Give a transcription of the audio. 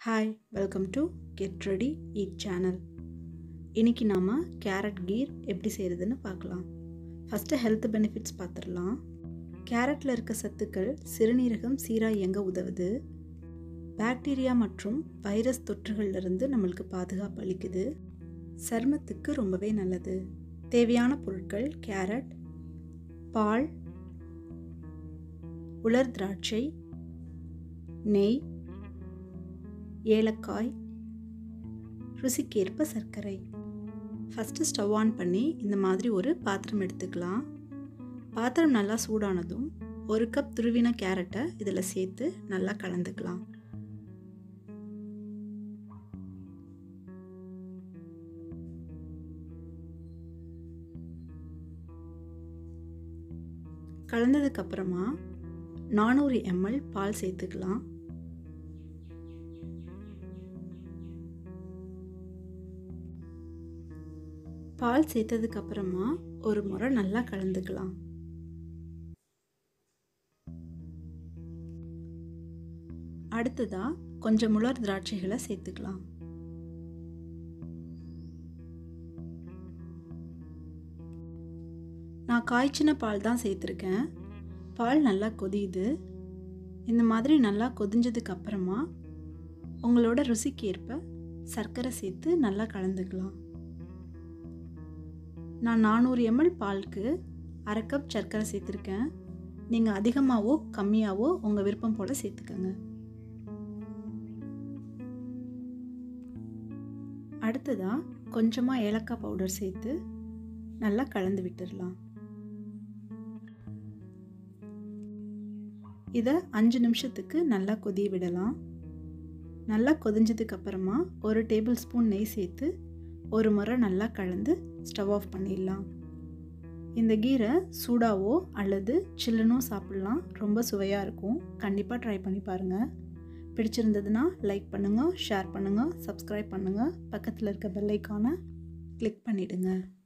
hi welcome to get ready eat channel இன்றைக்கி நாம் carrot கீர் எப்படி செய்கிறதுன்னு பார்க்கலாம் ஃபஸ்ட்டு ஹெல்த் பெனிஃபிட்ஸ் பார்த்துடலாம் கேரட்டில் இருக்க சத்துக்கள் சிறுநீரகம் சீராக இயங்க உதவுது பாக்டீரியா மற்றும் வைரஸ் தொற்றுகள்லேருந்து நம்மளுக்கு பாதுகாப்பு அளிக்குது சருமத்துக்கு ரொம்பவே நல்லது தேவையான பொருட்கள் கேரட் பால் உலர் திராட்சை நெய் ஏலக்காய் ருசிக்கேற்ப சர்க்கரை ஃபஸ்ட்டு ஸ்டவ் ஆன் பண்ணி இந்த மாதிரி ஒரு பாத்திரம் எடுத்துக்கலாம் பாத்திரம் நல்லா சூடானதும் ஒரு கப் துருவின கேரட்டை இதில் சேர்த்து நல்லா கலந்துக்கலாம் கலந்ததுக்கப்புறமா நானூறு எம்எல் பால் சேர்த்துக்கலாம் பால் சேர்த்ததுக்கு அப்புறமா ஒரு முறை நல்லா கலந்துக்கலாம் அடுத்ததா கொஞ்சம் முளர் திராட்சைகளை சேர்த்துக்கலாம் நான் காய்ச்சின பால் தான் சேர்த்துருக்கேன் பால் நல்லா கொதியுது இந்த மாதிரி நல்லா கொதிஞ்சதுக்கு அப்புறமா உங்களோட ருசிக்கு ஏற்ப சர்க்கரை சேர்த்து நல்லா கலந்துக்கலாம் நான் நானூறு எம்எல் பாலுக்கு அரை கப் சர்க்கரை சேர்த்துருக்கேன் நீங்கள் அதிகமாகவோ கம்மியாகவோ உங்கள் விருப்பம் போல் சேர்த்துக்கோங்க அடுத்ததாக கொஞ்சமாக ஏலக்காய் பவுடர் சேர்த்து நல்லா கலந்து விட்டுடலாம் இதை அஞ்சு நிமிஷத்துக்கு நல்லா கொதிய விடலாம் நல்லா கொதிஞ்சதுக்கு அப்புறமா ஒரு டேபிள் ஸ்பூன் நெய் சேர்த்து ஒரு முறை நல்லா கலந்து ஸ்டவ் ஆஃப் பண்ணிடலாம் இந்த கீரை சூடாவோ அல்லது சில்லுனோ சாப்பிட்லாம் ரொம்ப சுவையாக இருக்கும் கண்டிப்பாக ட்ரை பண்ணி பாருங்கள் பிடிச்சிருந்ததுன்னா லைக் பண்ணுங்கள் ஷேர் பண்ணுங்கள் சப்ஸ்கிரைப் பண்ணுங்கள் பக்கத்தில் இருக்க பெல்லைக்கானை கிளிக் பண்ணிவிடுங்க